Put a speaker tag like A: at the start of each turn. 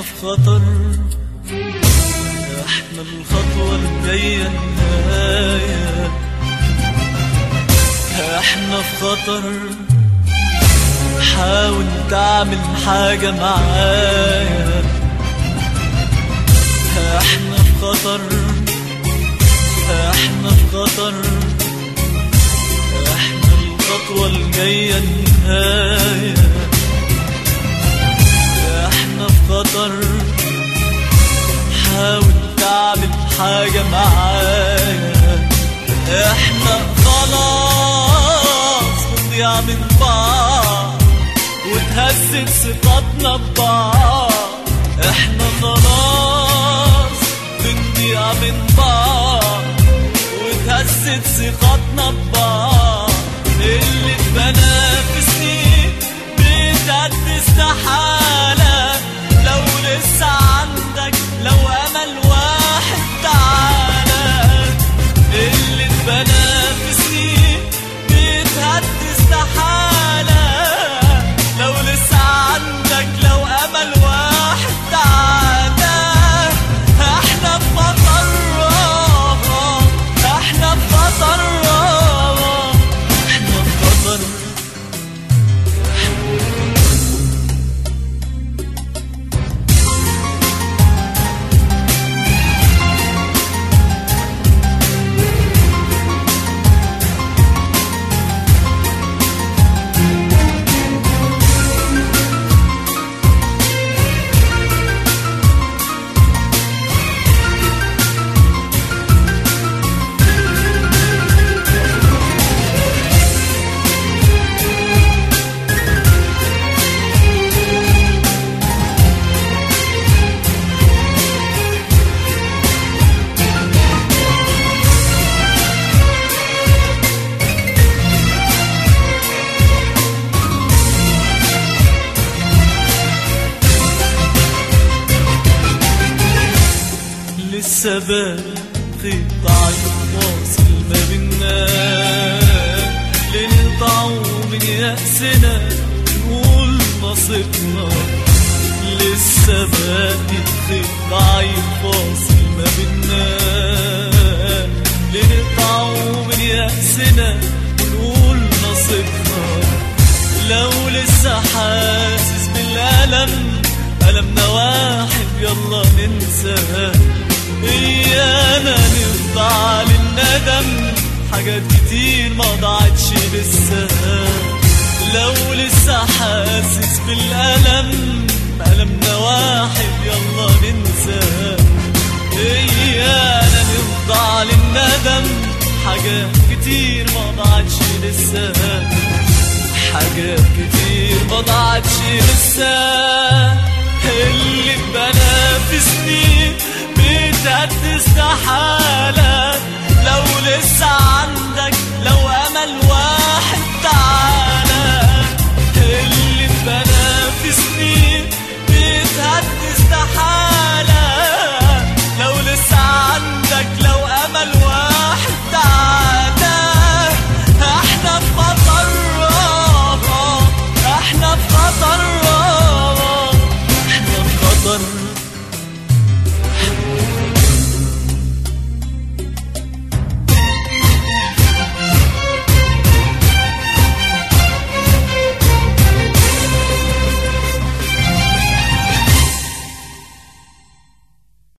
A: في خطر احنا الخطوة الجاية النهاية احنا في خطر حاول تعمل حاجة معايا احنا في خطر احنا في خطر احنا الخطوة الجاية النهاية احنا في خطر حاول تعمل حاجة معايا احنا خلاص بنضيع من بعض وتهزت ثقتنا ببعض احنا خلاص بنضيع من بعض وتهزت ثقتنا ببعض اللي اتبنى في سنين بجد استحالة لو لسه عندك لو امل واحد تعالى اللي اتبنى في سنين بيتهد استحالة لو لسه عندك لو امل واحد تعالى احنا في خطر احنا في خطر احنا في خطر لسه باقي ضعيف واصل ما بينا لنقطعه من يأسنا نقول نصيبنا لسه باقي خيط ضعيف واصل ما بينا لنقطعه من يأسنا ونقول نصيبنا لو لسه حاسس بالألم ألمنا واحد يلا ننسى إيانا نخضع للندم حاجات كتير ما ضاعتش لسه لو لسه حاسس بالألم ألمنا واحد يلا ننسى إيانا نخضع للندم حاجات كتير ما ضاعتش لسه حاجات كتير ما ضاعتش لسه اللي اتبنى في سنين بتهد استحالة